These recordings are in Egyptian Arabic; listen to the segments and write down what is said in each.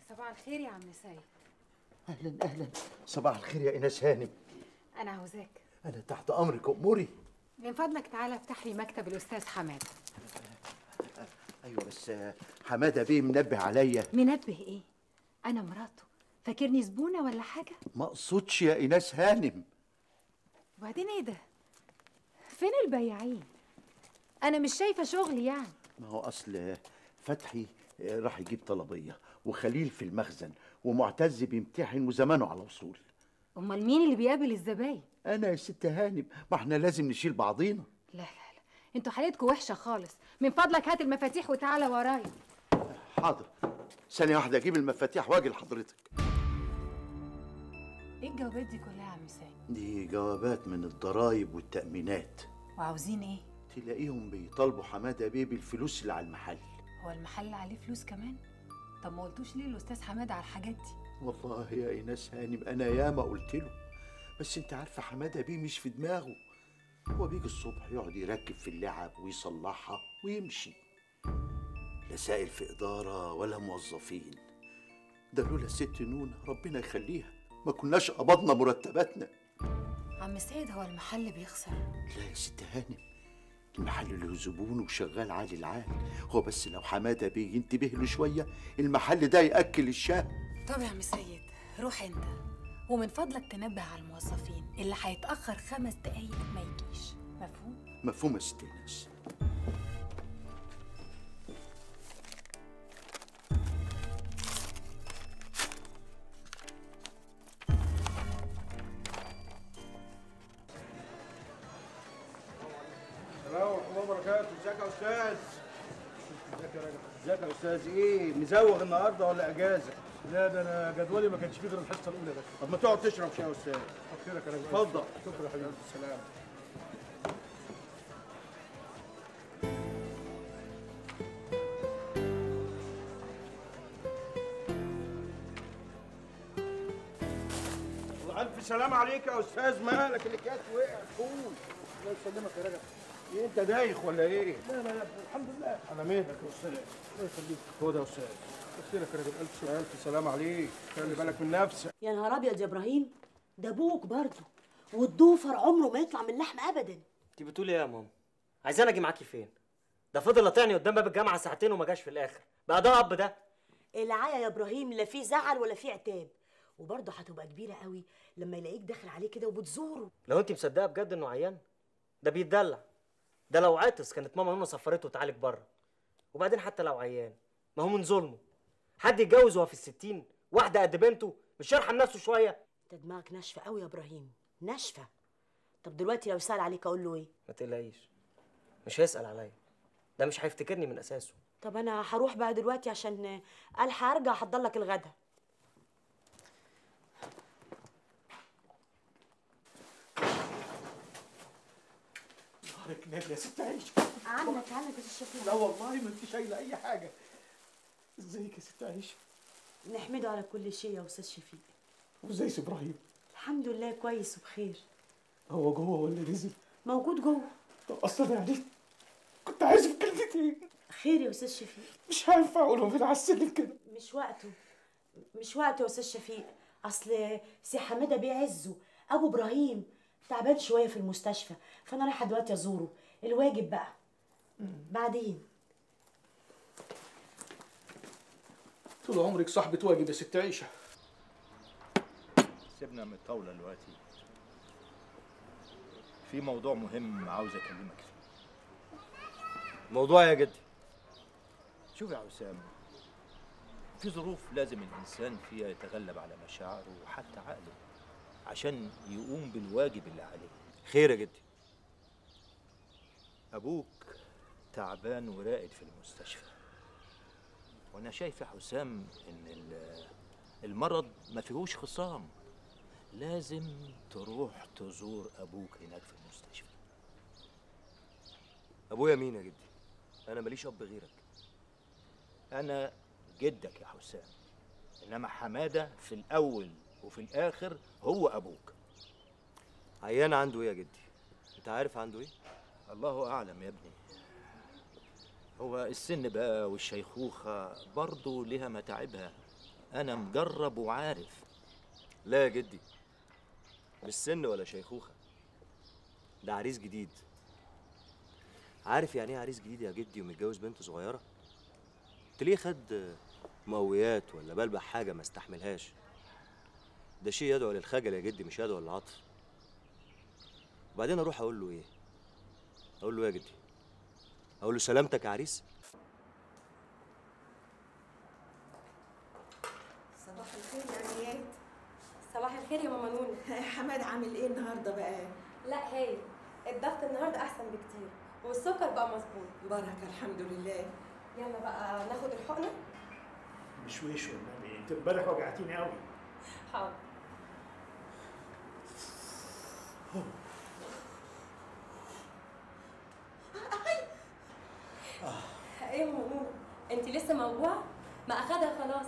صباح الخير يا عم سيد اهلا اهلا صباح الخير يا ايناس هانم انا عاوزاك انا تحت امرك اموري من فضلك تعالى افتح لي مكتب الاستاذ حماد ايوه بس آه، حماده بيه منبه عليا منبه ايه انا مراته فاكرني زبونه ولا حاجه ما اقصدش يا ايناس هانم وبعدين ايه ده فين البياعين انا مش شايفه شغل يعني ما هو اصل آه، فتحي آه، راح يجيب طلبيه وخليل في المخزن ومعتز بيمتحن وزمانه على وصول امال مين اللي بيقابل الزباين انا يا ست هانم ما احنا لازم نشيل بعضينا لا لا لا انتوا حالتكم وحشه خالص من فضلك هات المفاتيح وتعالى ورايا حاضر ثانيه واحده اجيب المفاتيح واجي لحضرتك ايه الجوابات دي كلها يا عم سيد دي جوابات من الضرايب والتأمينات وعاوزين ايه تلاقيهم بيطالبوا حماده بيه بالفلوس اللي على المحل هو المحل عليه فلوس كمان طب ما قلتوش ليه الاستاذ حماد على الحاجات دي والله يا ايناس هانم انا ياما قلت له بس انت عارفه حماده بيه مش في دماغه هو بيجي الصبح يقعد يركب في اللعب ويصلحها ويمشي لا سائل في اداره ولا موظفين ده لولا الست نونه ربنا يخليها ما كناش قبضنا مرتباتنا عم سيد هو المحل بيخسر لا يا ست هانم المحل له زبون وشغال عالي العال هو بس لو حماده بيه ينتبه له شويه المحل ده ياكل الشاه طب يا عم سيد روح انت ومن فضلك تنبه على الموظفين اللي هيتاخر خمس دقايق ما يجيش مفهوم مفهوم يا ست الناس السلام ورحمة الله وبركاته، ازيك يا أستاذ؟ ازيك يا راجل؟ ازيك يا أستاذ؟ إيه؟ مزوغ النهاردة ولا أجازة؟ لا ده انا جدولي ما كانش فيه غير الحصه الاولى بس طب ما تقعد تشرب شاي يا أستاذ. خيرك يا راجل اتفضل. شكرا يا حبيبي السلام. الله ألف سلام عليك يا أستاذ مالك اللي كانت وقع فول الله يسلمك يا راجل إيه أنت دايخ ولا إيه؟ لا لا لا الحمد لله على مهلك يا أستاذ. الله يخليك خد يا أستاذ. خيرك يا راجل الف شكر ألف سلام عليك، خلي بالك من نفسك. يا نهار ابيض يا ابراهيم ده ابوك برضه والضوفر عمره ما يطلع من اللحم ابدا انت بتقولي ايه يا ماما عايزاني اجي معاكي فين ده فضل قاطعني قدام باب الجامعه ساعتين وما جاش في الاخر بقى ده اب ده العيا يا ابراهيم لا فيه زعل ولا فيه عتاب وبرضه هتبقى كبيره قوي لما يلاقيك داخل عليه كده وبتزوره لو انت مصدقه بجد انه عيان ده بيتدلع ده لو عطس كانت ماما نونا سفرته تعالج بره وبعدين حتى لو عيان ما هو من ظلمه حد يتجوز وهو في الستين واحده قد بنته مش يرحم نفسه شويه انت دماغك ناشفه قوي يا ابراهيم ناشفه طب دلوقتي لو سال عليك اقول له ايه ما تقلقيش مش هيسال عليا ده مش هيفتكرني من اساسه طب انا هروح بقى دلوقتي عشان الحق ارجع احضر لك الغدا نهارك نادي يا ست عيشه عنك عنك يا الشفيع لا والله ما انت شايله اي حاجه ازيك يا ست عيشه نحمده على كل شيء يا استاذ شفيق وازاي سي ابراهيم الحمد لله كويس وبخير هو جوه ولا نزل موجود جوه طب اصلا يعني كنت عايز في كلمتين خير يا استاذ شفيق مش هينفع اقولهم من على السلم كده مش وقته مش وقته يا استاذ شفيق اصل سي حماده بيعزه ابو ابراهيم تعبان شويه في المستشفى فانا رايحه دلوقتي ازوره الواجب بقى بعدين طول عمرك صاحبة واجب يا ست عيشه سيبنا من الطاولة دلوقتي في موضوع مهم عاوز اكلمك فيه موضوع يا جدي شوف يا حسام في ظروف لازم الانسان فيها يتغلب على مشاعره وحتى عقله عشان يقوم بالواجب اللي عليه خير يا جدي ابوك تعبان وراقد في المستشفى وانا شايف يا حسام ان ال- المرض ما فيهوش خصام لازم تروح تزور ابوك هناك في المستشفى ابويا مين يا جدي انا ماليش اب غيرك انا جدك يا حسام انما حماده في الاول وفي الاخر هو ابوك عيان عنده ايه يا جدي انت عارف عنده ايه الله اعلم يا ابني هو السن بقى والشيخوخه برضه لها متاعبها انا مجرب وعارف لا يا جدي مش سن ولا شيخوخه ده عريس جديد عارف يعني ايه عريس جديد يا جدي ومتجوز بنت صغيره تلاقيه خد مقويات ولا بلبع حاجه ما استحملهاش ده شيء يدعو للخجل يا جدي مش يدعو للعطف وبعدين اروح اقول له ايه اقول له إيه يا جدي اقول له سلامتك يا عريس صباح الخير يا ريات صباح الخير يا ماما نونة حماد عامل ايه النهارده بقى لا هايل الضغط النهارده احسن بكتير والسكر بقى مظبوط بركه الحمد لله يلا بقى ناخد الحقنه مشويش والنبي انت امبارح وجعتيني قوي حاضر ايه يا ماما نونة انت لسه موجوعه ما اخدها خلاص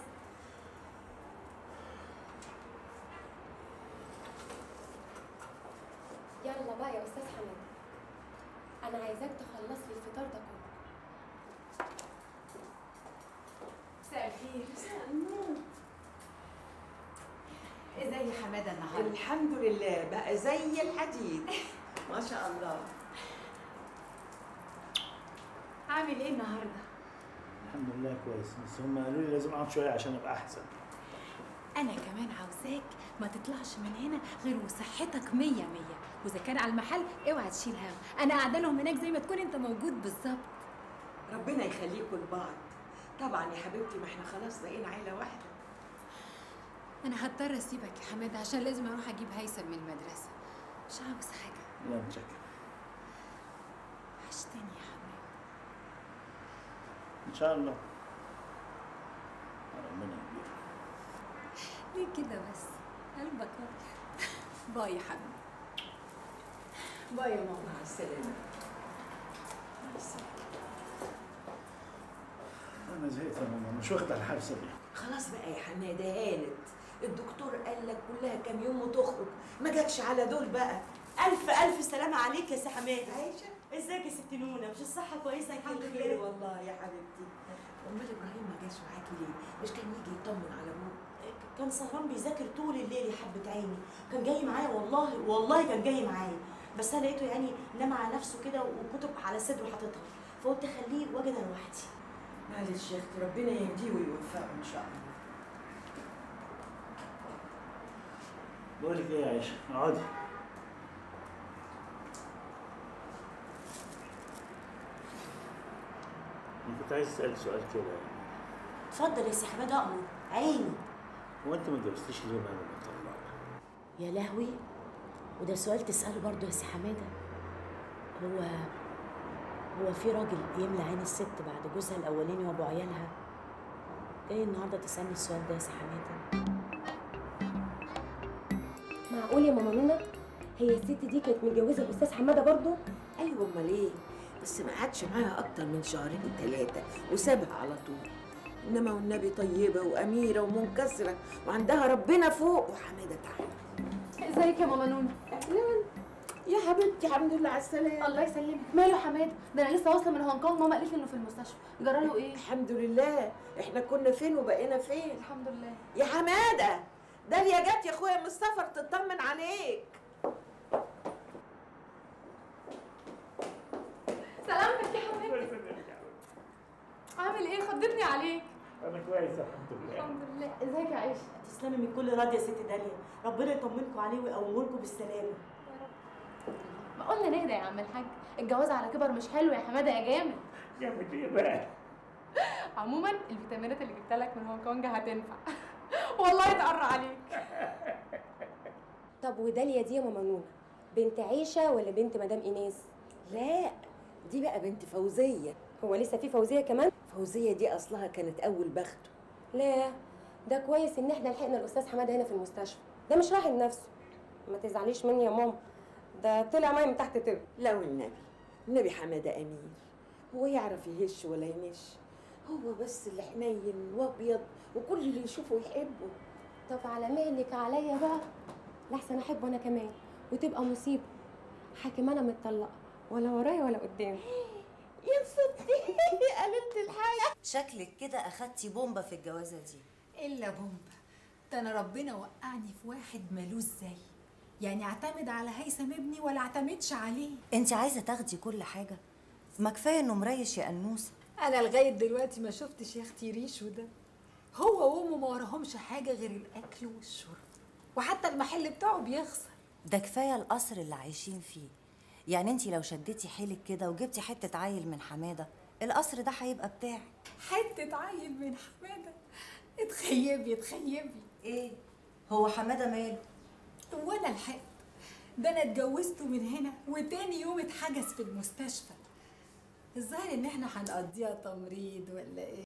يلا بقى يا استاذ حماد انا عايزاك تخلص لي الفطار ده كله مساء الخير مساء النور ازاي حماده النهارده الحمد لله بقى زي الحديد ما شاء الله عامل ايه النهارده الحمد لله كويس بس هم قالوا لي لازم اقعد شويه عشان ابقى احسن انا كمان عاوزاك ما تطلعش من هنا غير وصحتك مية مية واذا كان على المحل اوعى تشيل هم انا قاعده لهم هناك زي ما تكون انت موجود بالظبط ربنا يخليكم لبعض طبعا يا حبيبتي ما احنا خلاص بقينا عيله واحده انا هضطر اسيبك يا حماده عشان لازم اروح اجيب هيثم من المدرسه مش عاوز حاجه لا متشكر وحشتني يا حماده ان شاء الله ربنا يكبر ليه كده بس قلبك أبيض. باي يا حبيبي باي يا ماما مع السلامه مع السلامه انا زهقت يا ماما مش واخد على الحبسه دي خلاص بقى يا حماده هانت الدكتور قال لك كلها كام يوم وتخرج ما جاتش على دول بقى الف الف سلامه عليك يا سي حماد عايشه ازيك يا ست نونه مش الصحه كويسه الحمد كده لله والله يا حبيبتي امال ابراهيم ما جاش معاكي ليه مش كان يجي يطمن على ابوه كان سهران بيذاكر طول الليل يا حبه عيني كان جاي معايا والله والله كان جاي معايا بس انا لقيته يعني نام على نفسه كده وكتب على صدره حاططها فقلت خليه واجي انا لوحدي معلش يا اختي ربنا يهديه ويوفقه ان شاء الله بقول لك ايه يا عائشه اقعدي انا كنت عايز اسالك سؤال كده اتفضل يا سي حماد امر عيني هو انت ما اتجوزتيش ليه بعد ما طلقت يا لهوي وده سؤال تسأله برضه يا سي حمادة هو هو في راجل يملى عين الست بعد جوزها الأولاني وأبو عيالها جاي النهاردة تسألني السؤال ده يا سي حمادة معقول يا ماما نونة هي الست دي كانت متجوزه الاستاذ حماده برضو ايوه امال ايه بس ما قعدش معاها اكتر من شهرين ثلاثه وسابها على طول انما والنبي طيبه واميره ومنكسره وعندها ربنا فوق وحماده تعالى ازيك يا ماما نونة اهلا يا حبيبتي الحمد لله على السلامه الله يسلمك ماله حماد ده انا لسه واصله من هونج كونج ماما قالت لي انه في المستشفى جرى له ايه الحمد لله احنا كنا فين وبقينا فين الحمد لله يا حماده داليا جت يا اخويا من السفر تطمن عليك سلامتك يا حبيبتي عامل ايه خضتني عليك انا كويس الحمد لله الحمد لله ازيك يا عيشه تسلمي من كل راضية يا ست داليا ربنا يطمنكم عليه ويقومكم بالسلامة ما قلنا نهدى يا عم الحاج الجواز على كبر مش حلو يا حماده يا جامد جامد ايه بقى عموما الفيتامينات اللي جبتها لك من هونج كونج هتنفع والله يتقر عليك طب وداليا دي يا ماما نونة بنت عيشة ولا بنت مدام إيناس؟ لا دي بقى بنت فوزيه هو لسه في فوزية كمان؟ فوزيه دي اصلها كانت اول بخته لا ده كويس إن إحنا لحقنا الأستاذ حماد هنا في المستشفى ده مش راحم نفسه ما تزعليش مني يا ماما ده طلع معايا من تحت تر لا والنبي النبي حماده امير هو يعرف يهش ولا ينش هو بس اللي حنين وابيض وكل اللي يشوفه يحبه طب على مهلك عليا بقى لحسن أحبه أنا كمان وتبقى مصيبة حاكم أنا متطلقة ولا ورايا ولا قدامي يا ستي قللت الحاجه شكلك كده أخدتي بومبا في الجوازة دي الا بومبا ده انا ربنا وقعني في واحد ملوش زي يعني اعتمد على هيثم ابني ولا اعتمدش عليه انت عايزه تاخدي كل حاجه ما كفايه انه مريش يا انوسه انا لغايه دلوقتي ما شفتش يا اختي ريشو ده هو وامه ما وراهمش حاجه غير الاكل والشرب وحتى المحل بتاعه بيخسر ده كفايه القصر اللي عايشين فيه يعني انت لو شديتي حيلك كده وجبتي حته عيل من حماده القصر ده هيبقى بتاعك حته عيل من حماده اتخيبي اتخيبي ايه هو حماده ماله وانا لحقت ده انا اتجوزته من هنا وتاني يوم اتحجز في المستشفى الظاهر ان احنا هنقضيها تمريض ولا ايه